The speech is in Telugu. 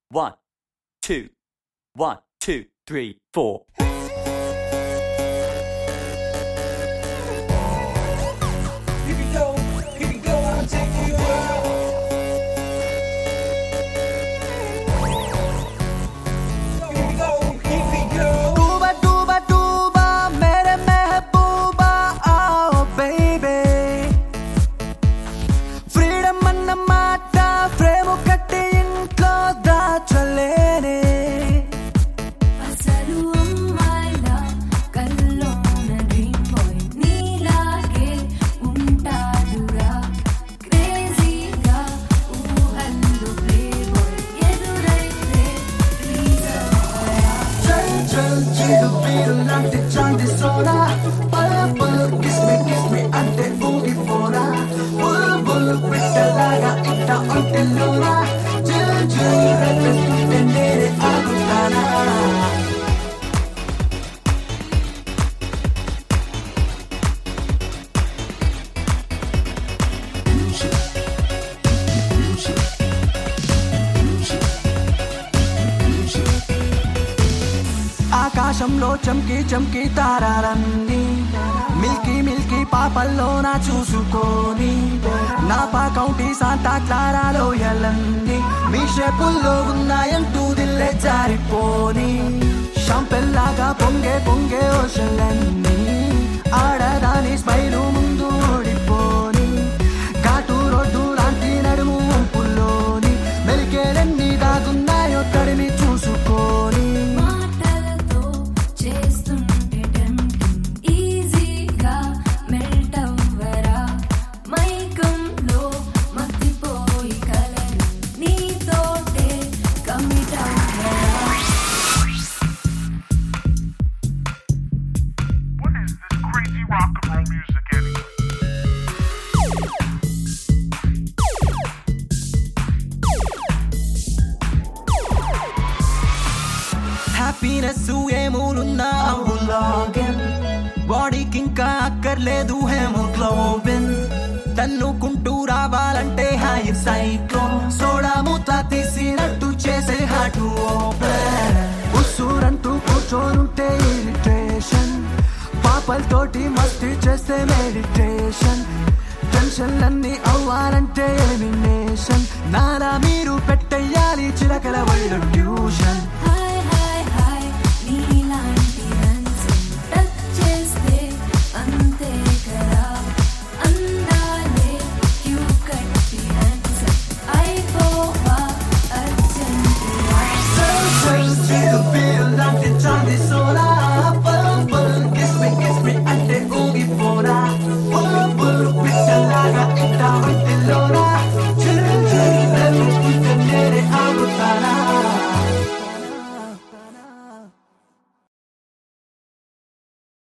One, two, one, two, three, four. Here we go, here we go, I'll take you out. Here we go, here we go. डूबा डूबा डूबा मेरे महबूबा आओ బేబీ ఫ్రీడమ్ అన్న మాట ఫ్రేమ్ కట్టి ఇంట్లో దాచలేనే అసలు అమ్మాయిలా కల్లోన డ్రీమ్ బాయ్ నీలాగే ఉంటాడురా క్రేజీగా ఊహల్లో ప్లే బాయ్ ఎదురైతే ప్లీజ్ అవ్వరా చల్ చల్ చిరు పీరు లాంటి చాంది సోడా పల్ పల్ కిస్ మీ కిస్ మీ అంటే ఊగిపోరా బుల్ బుల్ పిట్టలాగా ఇట్ట ఒంటెల్లోరా జిల్ జిల్ రెప్పిస్తుంటే నేనే ఆగుతానా ఆకాశంలో చమ్కి చమ్కి తారాలన్నీ మిల్కీ మిల్కీ పాపల్లో నా చూసుకొని నా పాకౌంటి సాంతా క్లారాలో ఎల్లంది మీ షేపుల్లో ఉన్నాయంటూ దిల్లే జారిపోని షాంపెల్లాగా పొంగే పొంగే ఓషలన్నీ ఆడదాని స్మైలు ముందు ఓడిపోని ఘాటు రోడ్డు లాంటి నడుము వంపుల్లోని మెలికేలన్నీ దాగున్నాయో తడిని చూసుకొని మాటలతో చేస్తుంటే టెంప్టింగ్ ఈజీగా మెల్ట్ అవ్వరా మైకంలో మత్తిపోయి కలలు నీతోటే కమిట్ అవ్వరా What is this crazy rock and roll music anyway? Happiness ఏమూలున్నా లాగిన్ బాడీకి ఇంకా అక్కర్లేదు హెమోగ్లోబిన్ తన్నుకుంటూ రావాలంటే హై సైక్లోన్ సోడా మూత తీసినట్టు చేసే హాటు ఓపెన్ ఉస్సూరంటూ కూర్చోనుంటే ఇరిటేషన్ పాపలతోటి మస్తి చేస్తే మెడిటేషన్ టెన్షన్లన్నీ అవ్వాలంటే ఎలిమినేషన్ నాలా మీరు పెట్టేయాలి చిలకల వళ్ళొట్టి